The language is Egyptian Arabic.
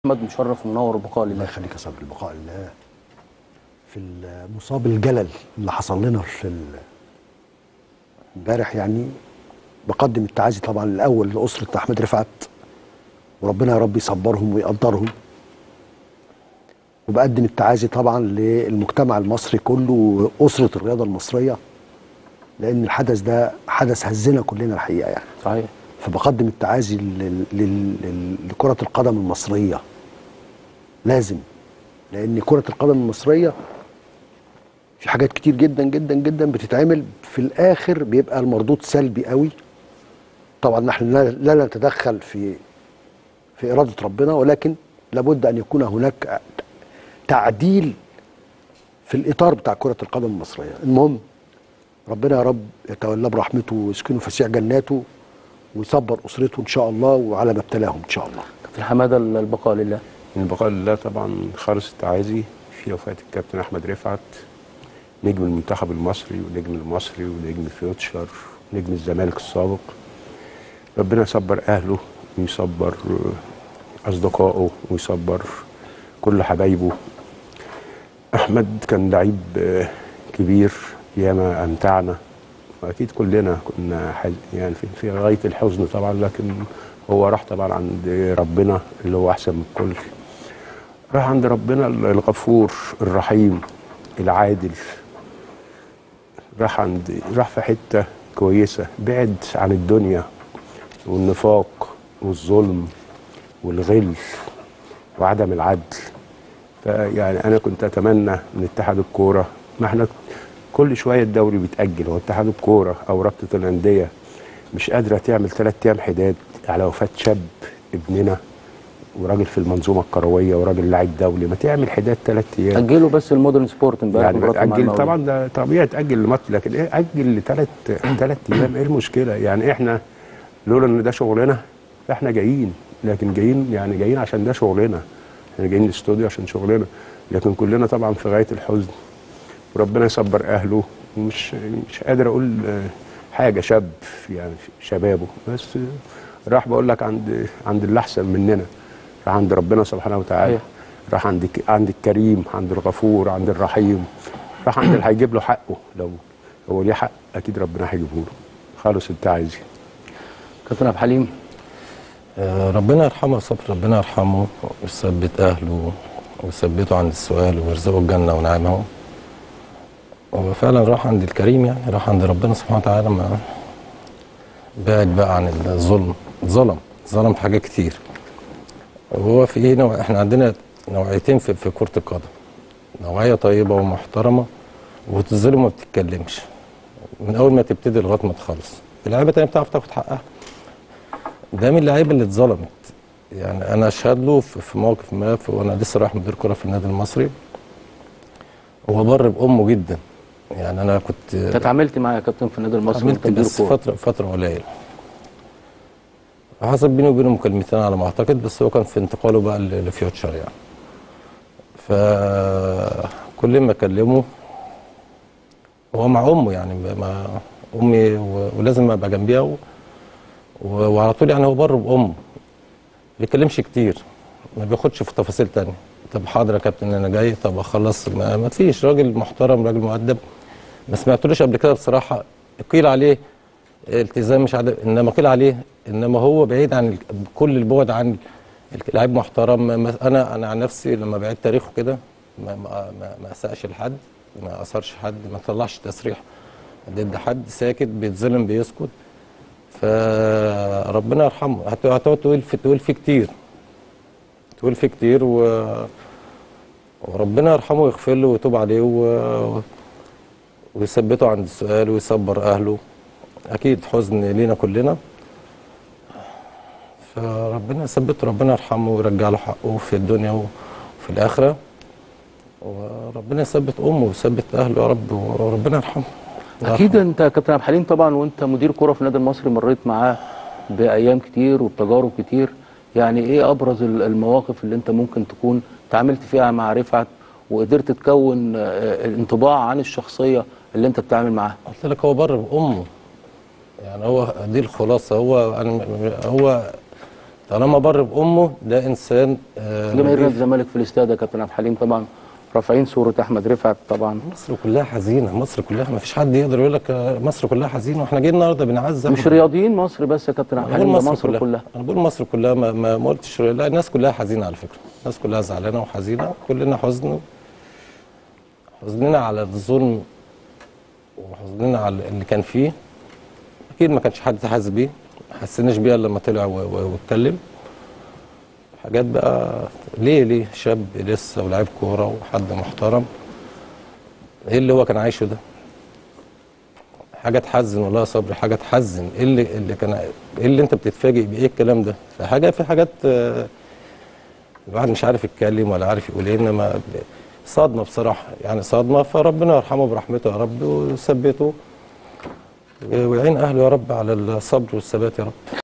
احمد مشرف ومنور بقاء الله لله يخليك يا صبري البقاء لله في المصاب الجلل اللي حصل لنا في ال- امبارح يعني بقدم التعازي طبعا الاول لاسره احمد رفعت وربنا يا رب يصبرهم ويقدرهم وبقدم التعازي طبعا للمجتمع المصري كله واسره الرياضه المصريه لان الحدث ده حدث هزنا كلنا الحقيقه يعني صحيح فبقدم التعازي لل- لل- لل- لكرة القدم المصرية لازم لأن كرة القدم المصرية في حاجات كتير جدا جدا جدا بتتعمل في الآخر بيبقى المردود سلبي قوي طبعا نحن لا, لا نتدخل في في إرادة ربنا ولكن لابد أن يكون هناك تعديل في الإطار بتاع كرة القدم المصرية المهم ربنا يا رب يتولى برحمته ويسكنه فسيح جناته ويصبر اسرته ان شاء الله وعلى ما ابتلاهم ان شاء الله كابتن حماده البقاء لله البقاء لله طبعا خالص التعازي في وفاة الكابتن أحمد رفعت نجم المنتخب المصري ونجم المصري ونجم فيوتشر ونجم الزمالك السابق ربنا يصبر أهله ويصبر أصدقائه ويصبر كل حبايبه أحمد كان لعيب آه، كبير ياما أمتعنا وأكيد كلنا كنا حز... يعني في, في غاية الحزن طبعا لكن هو راح طبعا عند ربنا اللي هو أحسن من الكل راح عند ربنا الغفور الرحيم العادل راح عند راح في حته كويسه بعد عن الدنيا والنفاق والظلم والغل وعدم العدل فيعني انا كنت اتمنى من اتحاد الكوره ما احنا كل شويه الدوري بيتاجل هو اتحاد الكوره او رابطه الانديه مش قادره تعمل ثلاث ايام حداد على وفاه شاب ابننا وراجل في المنظومه الكرويه وراجل لاعب دولي ما تعمل حداد ثلاث ايام اجلوا بس المودرن سبورت امبارح يعني مباراة مع اجل المقاولين. طبعا ده طبيعي تاجل الماتش لكن ايه اجل لثلاث ثلاث ايام ايه المشكله يعني احنا لولا ان ده شغلنا احنا جايين لكن جايين يعني جايين عشان ده شغلنا احنا جايين الاستوديو عشان شغلنا لكن كلنا طبعا في غايه الحزن وربنا يصبر اهله ومش مش قادر اقول آه، حاجه شاب يعني في شبابه بس آه، راح بقول لك عند عند اللي احسن مننا راح عند ربنا سبحانه وتعالى أيوة. راح عند ك- عند الكريم عند الغفور عند الرحيم راح عند اللي هيجيب له حقه لو هو ليه حق اكيد ربنا هيجيبه له خالص التعازي كابتن عبد الحليم آه، ربنا يرحمه يا صبري ربنا يرحمه ويثبت اهله ويثبته عند السؤال ويرزقه الجنه ونعمه هو فعلا راح عند الكريم يعني راح عند ربنا سبحانه وتعالى ما بعد بقى عن الظلم ظلم ظلم في حاجات كتير وهو في ايه نوع احنا عندنا نوعيتين في, في كره القدم نوعيه طيبه ومحترمه وتظلم وما بتتكلمش من اول ما تبتدي لغايه ما تخلص اللعيبه تانية بتعرف تاخد حقها ده من اللعيبه اللي اتظلمت يعني انا اشهد له في في موقف ما في وانا لسه رايح مدير كره في النادي المصري هو بر بامه جدا يعني انا كنت انت اتعاملت معاه يا كابتن في النادي المصري عملت وانت مدير بس كورة. فتره فتره قليله حصل بيني وبينه مكالمتين على ما اعتقد بس هو كان في انتقاله بقى ل- لفيوتشر يعني فكل ما اكلمه هو مع امه يعني مع امي و- ولازم ابقى جنبيها و... و... وعلى طول يعني هو بر بامه ما بيتكلمش كتير ما بياخدش في تفاصيل تانية طب حاضر يا كابتن انا جاي طب اخلص ما, ما فيش راجل محترم راجل مؤدب ما سمعتلوش قبل كده بصراحه قيل عليه التزام مش عارف انما قيل عليه انما هو بعيد عن ال- كل البعد عن لعيب محترم ما- انا انا عن نفسي لما بعيد تاريخه كده ما ما ما, ما اساش لحد ما اثرش حد ما طلعش تصريح ضد حد ساكت بيتظلم بيسكت فربنا يرحمه هت- هتقعد تقول في تقول فيه كتير تقول فيه كتير و وربنا يرحمه ويغفر له ويتوب عليه و... ويثبته عند السؤال ويصبر اهله اكيد حزن لينا كلنا فربنا يثبته ربنا يرحمه ويرجع له حقه في الدنيا وفي الاخره وربنا يثبت امه ويثبت اهله يا رب وربنا يرحمه اكيد انت يا كابتن عبد الحليم طبعا وانت مدير كوره في النادي المصري مريت معاه بايام كتير وبتجارب كتير يعني ايه ابرز ال- المواقف اللي انت ممكن تكون تعاملت فيها مع رفعت وقدرت تكون آه، انطباع عن الشخصيه اللي انت بتتعامل معاها قلت لك هو بر بامه يعني هو دي الخلاصه هو أنا هو طالما بر بامه ده انسان آه، جماهير نادي نضيف. الزمالك في الاستاد يا كابتن عبد الحليم طبعا رافعين صوره احمد رفعت طبعا مصر كلها حزينه مصر كلها ما فيش حد يقدر يقول لك آه، مصر كلها حزينه واحنا جايين النهارده بنعزم مش رياضيين مصر بس يا كابتن عبد انا بقول الحليم ده مصر, مصر كلها. كلها انا بقول مصر كلها ما, ما ما قلتش لا الناس كلها حزينه على فكره الناس كلها زعلانه وحزينه كلنا حزن حزننا على الظلم وحزننا على اللي كان فيه اكيد ما كانش حد حاسس بيه ما حسيناش بيه الا لما طلع و- و- واتكلم حاجات بقى ليه ليه شاب لسه ولاعيب كوره وحد محترم ايه اللي هو كان عايشه ده حاجه تحزن والله يا صبري حاجه تحزن ايه اللي اللي كان ايه اللي انت بتتفاجئ بايه الكلام ده فحاجه في حاجات آه، الواحد مش عارف يتكلم ولا عارف يقول ايه انما ب- صدمه بصراحه يعني صدمه فربنا يرحمه برحمته يا رب ويثبته ويعين اهله يا رب على الصبر والثبات يا رب